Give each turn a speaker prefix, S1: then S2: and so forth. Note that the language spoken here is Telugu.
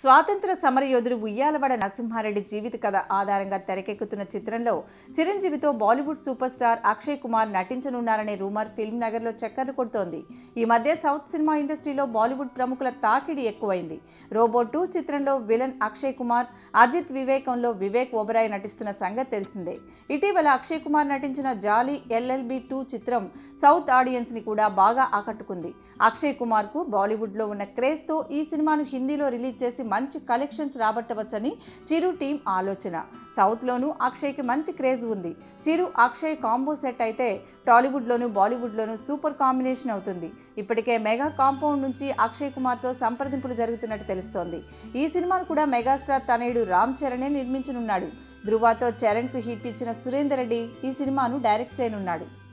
S1: స్వాతంత్ర సమరయోధుడు ఉయ్యాలవాడ నరసింహారెడ్డి జీవిత కథ ఆధారంగా తెరకెక్కుతున్న చిత్రంలో చిరంజీవితో బాలీవుడ్ సూపర్ స్టార్ అక్షయ్ కుమార్ నటించనున్నారనే రూమర్ ఫిల్మ్ నగర్లో చక్కర్లు కొడుతోంది ఈ మధ్య సౌత్ సినిమా ఇండస్ట్రీలో బాలీవుడ్ ప్రముఖుల తాకిడి ఎక్కువైంది రోబో టూ చిత్రంలో విలన్ అక్షయ్ కుమార్ అజిత్ వివేకంలో వివేక్ ఓబరాయ్ నటిస్తున్న సంగతి తెలిసిందే ఇటీవల అక్షయ్ కుమార్ నటించిన జాలీ ఎల్ఎల్బి టూ చిత్రం సౌత్ ఆడియన్స్ని కూడా బాగా ఆకట్టుకుంది అక్షయ్ కుమార్కు బాలీవుడ్లో ఉన్న క్రేజ్తో ఈ సినిమాను హిందీలో రిలీజ్ చేసి మంచి కలెక్షన్స్ రాబట్టవచ్చని చిరు టీం ఆలోచన సౌత్లోనూ అక్షయ్కి మంచి క్రేజ్ ఉంది చిరు అక్షయ్ కాంబో సెట్ అయితే టాలీవుడ్లోనూ బాలీవుడ్లోనూ సూపర్ కాంబినేషన్ అవుతుంది ఇప్పటికే మెగా కాంపౌండ్ నుంచి అక్షయ్ కుమార్తో సంప్రదింపులు జరుగుతున్నట్టు తెలుస్తోంది ఈ సినిమాను కూడా మెగాస్టార్ తనయుడు రామ్ చరణే నిర్మించనున్నాడు ధృవాతో చరణ్కు హిట్ ఇచ్చిన సురేందర్ రెడ్డి ఈ సినిమాను డైరెక్ట్ చేయనున్నాడు